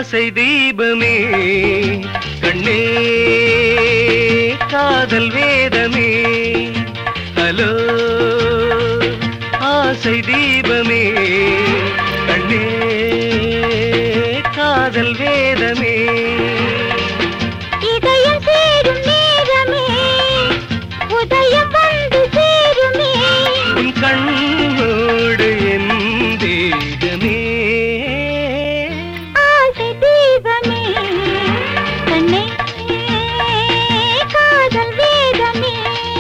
ஆசை தீபமே கண்ணே காதல் வேதமே ஹலோ ஆசை தீபமே கண்ணே காதல் வேதமே இதயம் சேரும் நேரமே உதயம் வந்து சேருமே உன் கண்ணோடு என் தேகமே ஆசை தீபமே கண்ணே காதல் வேதமே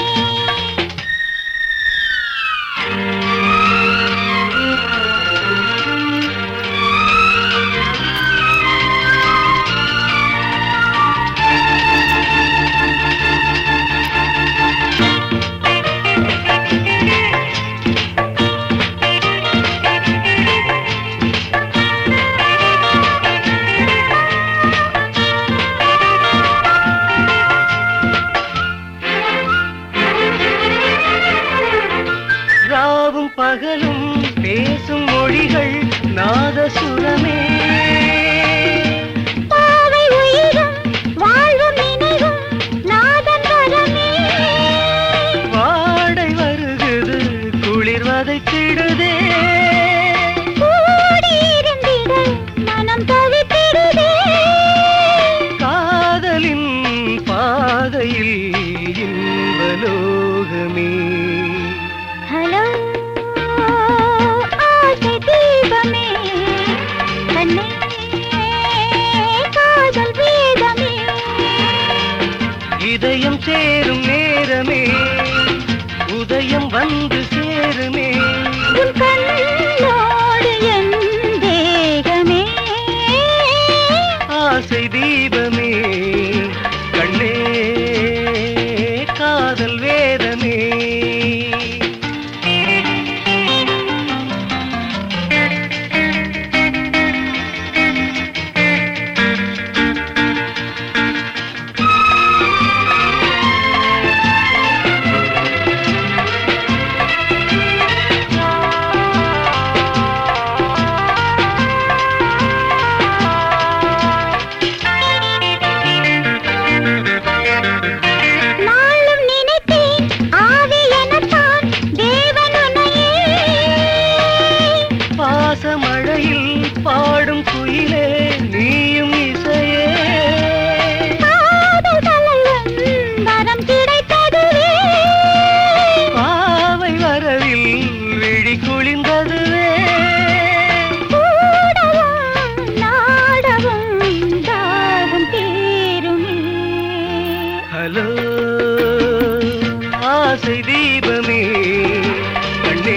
ராவும் பகலும் பேசும் மொழிகள் நாதசுரமே பாவை உயிரும் வாழ்வும் நினைவும் நாதன் வரமே வாடை வருகுது குளிர் வதைத்திடுதே கூடியிருந்திட மனம் தவித்திடுதே காதலின் பாதையில் இன்பலோகமே ஹலோ ஆசை தீபமே கண்ணே காதல் வேதமே இதயம் சேரும் நேரமே உதயம் வந்து சேருமே உன் கண்ணோடு என் தேகமே ஆசை தீபமே கண்ணே காதல் வேதமே நாளும் நினைத்தேன் ஆவி எனத்தான் தேவன் உன்னையே பாசமழையில் பாடும் குயிலே நீயும் இசையே காதல் தலைவன் வரம் கிடைத்ததுவே பாவை வரவில் விழி குளிர்ந்ததுவே கூடவும் நாடவும் தாகம் தீருமே ஹலோ ஆசை தீபமே கண்ணே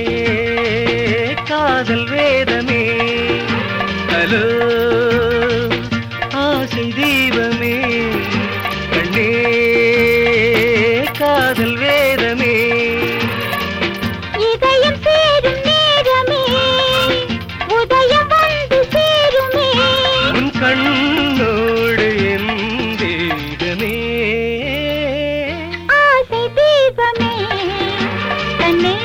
காதல் வேதமே ஹலோ ஆசை தீபமே கண்ணே காதல் வேதமே இதயம் சேரும் நேரமே உதயம் வந்து சேருமே உன் கண்ணோடு என் தேகமே ஆசை தீபமே கண்ணே